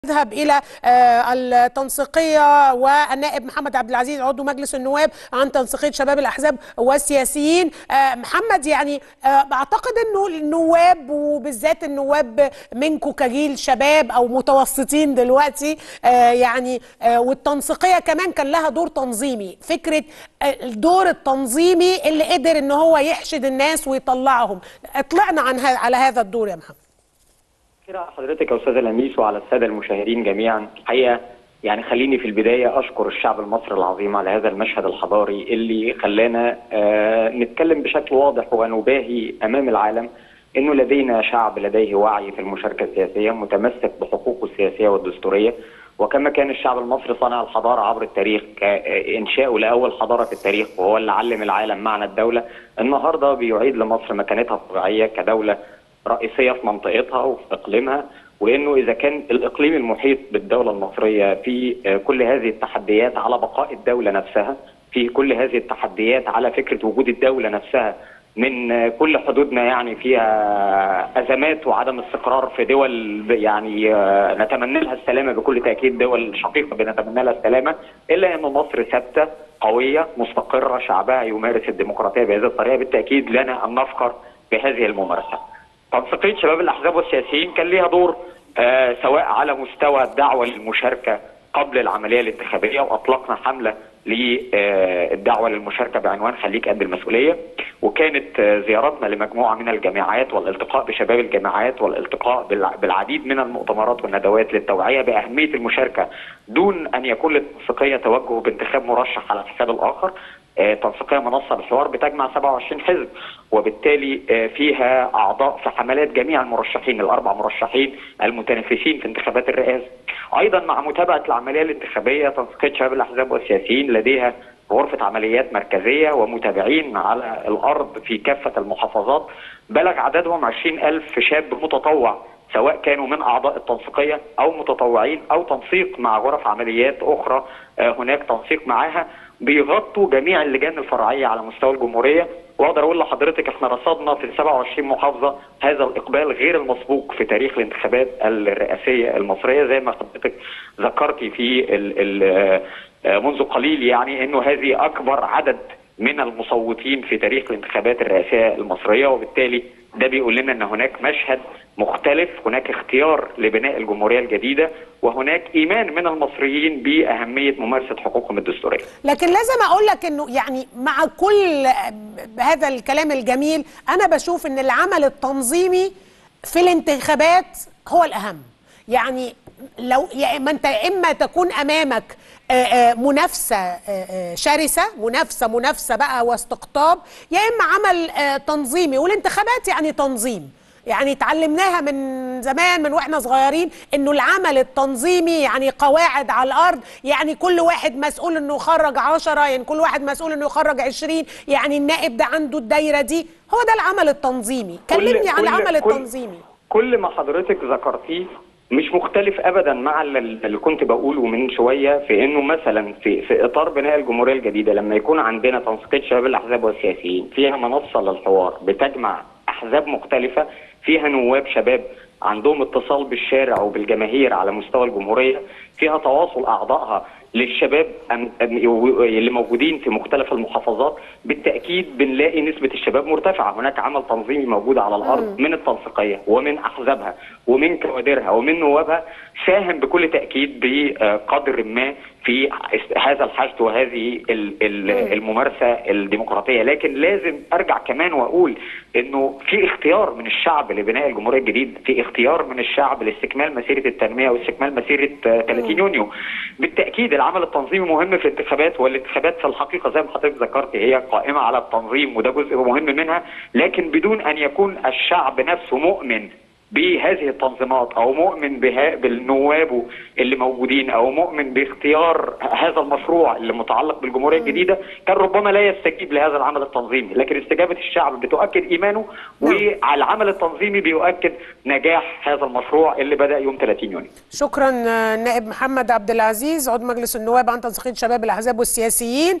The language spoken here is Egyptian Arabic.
نذهب الى آه، التنسيقيه والنائب محمد عبد العزيز عضو مجلس النواب عن تنسيقيه شباب الاحزاب والسياسيين آه، محمد يعني آه، اعتقد انه النواب وبالذات النواب منكم كجيل شباب او متوسطين دلوقتي يعني والتنسيقيه كمان كان لها دور تنظيمي فكره الدور التنظيمي اللي قدر ان هو يحشد الناس ويطلعهم اطلعنا عن على هذا الدور يا محمد على حضرتك يا استاذ لميس وعلى الساده المشاهدين جميعا الحقيقه يعني خليني في البدايه اشكر الشعب المصري العظيم على هذا المشهد الحضاري اللي خلانا آه نتكلم بشكل واضح ونباهي امام العالم انه لدينا شعب لديه وعي في المشاركه السياسيه متمسك بحقوقه السياسيه والدستوريه وكما كان الشعب المصري صنع الحضاره عبر التاريخ انشاؤه لاول حضاره في التاريخ وهو اللي علم العالم معنى الدوله النهارده بيعيد لمصر مكانتها الطبيعيه كدوله رئيسيه في منطقتها وفي اقليمها وانه اذا كان الاقليم المحيط بالدوله المصريه في كل هذه التحديات على بقاء الدوله نفسها في كل هذه التحديات على فكره وجود الدوله نفسها من كل حدودنا يعني فيها ازمات وعدم استقرار في دول يعني نتمنى لها السلامه بكل تاكيد دول شقيقه بنتمنى لها السلامه الا ان مصر ثابته قويه مستقره شعبها يمارس الديمقراطيه بهذه الطريقه بالتاكيد لنا ان نفخر بهذه الممارسه. تنسيقيه شباب الاحزاب والسياسيين كان ليها دور آه سواء على مستوى الدعوه للمشاركه قبل العمليه الانتخابيه واطلقنا حمله للدعوه للمشاركه بعنوان خليك قد المسؤوليه وكانت آه زيارتنا لمجموعه من الجامعات والالتقاء بشباب الجامعات والالتقاء بالعديد من المؤتمرات والندوات للتوعيه باهميه المشاركه دون ان يكون للتنسيقيه توجه بانتخاب مرشح على حساب الاخر تنسيقيه منصه بالحوار بتجمع 27 حزب وبالتالي فيها اعضاء في حملات جميع المرشحين الاربع مرشحين المتنافسين في انتخابات الرئاسه. ايضا مع متابعه العمليه الانتخابيه تنسيقيه شباب الاحزاب والسياسيين لديها غرفه عمليات مركزيه ومتابعين على الارض في كافه المحافظات بلغ عددهم 20000 شاب متطوع سواء كانوا من اعضاء التنسيقيه او متطوعين او تنسيق مع غرف عمليات اخرى هناك تنسيق معاها بيغطوا جميع اللجان الفرعيه على مستوى الجمهوريه واقدر اقول لحضرتك احنا رصدنا في 27 محافظه هذا الاقبال غير المسبوق في تاريخ الانتخابات الرئاسيه المصريه زي ما حضرتك ذكرتي في ال ال منذ قليل يعني انه هذه اكبر عدد من المصوتين في تاريخ الانتخابات الرئاسيه المصريه وبالتالي ده بيقول لنا ان هناك مشهد مختلف هناك اختيار لبناء الجمهوريه الجديده وهناك ايمان من المصريين باهميه ممارسه حقوقهم الدستوريه. لكن لازم اقول لك انه يعني مع كل هذا الكلام الجميل انا بشوف ان العمل التنظيمي في الانتخابات هو الاهم. يعني لو يا اما انت اما تكون امامك منافسه شرسه منافسه منافسه بقى واستقطاب يا اما عمل تنظيمي والانتخابات يعني تنظيم يعني اتعلمناها من زمان من واحنا صغيرين انه العمل التنظيمي يعني قواعد على الارض يعني كل واحد مسؤول انه يخرج 10 يعني كل واحد مسؤول انه يخرج 20 يعني النائب ده عنده الدايره دي هو ده العمل التنظيمي كلمني عن العمل التنظيمي كل ما حضرتك ذكرتيه مش مختلف ابدا مع اللي كنت بقوله من شويه في انه مثلا في في اطار بناء الجمهوريه الجديده لما يكون عندنا تنسيقيه شباب الاحزاب والسياسيين فيها منصه للحوار بتجمع احزاب مختلفه فيها نواب شباب عندهم اتصال بالشارع وبالجماهير على مستوى الجمهوريه فيها تواصل اعضائها للشباب اللي موجودين في مختلف المحافظات بالتاكيد بنلاقي نسبه الشباب مرتفعه هناك عمل تنظيمي موجود على الارض من التنسيقيه ومن احزابها ومن كوادرها ومن نوابها ساهم بكل تاكيد بقدر ما في هذا الحشد وهذه الممارسه الديمقراطيه لكن لازم ارجع كمان واقول انه في اختيار من الشعب لبناء الجمهوريه الجديد في اختيار من الشعب لاستكمال مسيره التنميه واستكمال مسيره 30 يونيو بالتاكيد العمل التنظيمي مهم في الانتخابات والانتخابات في الحقيقه زي ما حضرتك ذكرت هي قائمه على التنظيم وده جزء مهم منها لكن بدون ان يكون الشعب نفسه مؤمن بهذه التنظيمات او مؤمن بها بالنواب اللي موجودين او مؤمن باختيار هذا المشروع اللي متعلق بالجمهوريه الجديده كان ربما لا يستجيب لهذا العمل التنظيمي لكن استجابه الشعب بتؤكد ايمانه وعلى العمل التنظيمي بيؤكد نجاح هذا المشروع اللي بدا يوم 30 يونيو شكرا نائب محمد عبد العزيز عضو مجلس النواب عن تنسيقيه شباب الاحزاب والسياسيين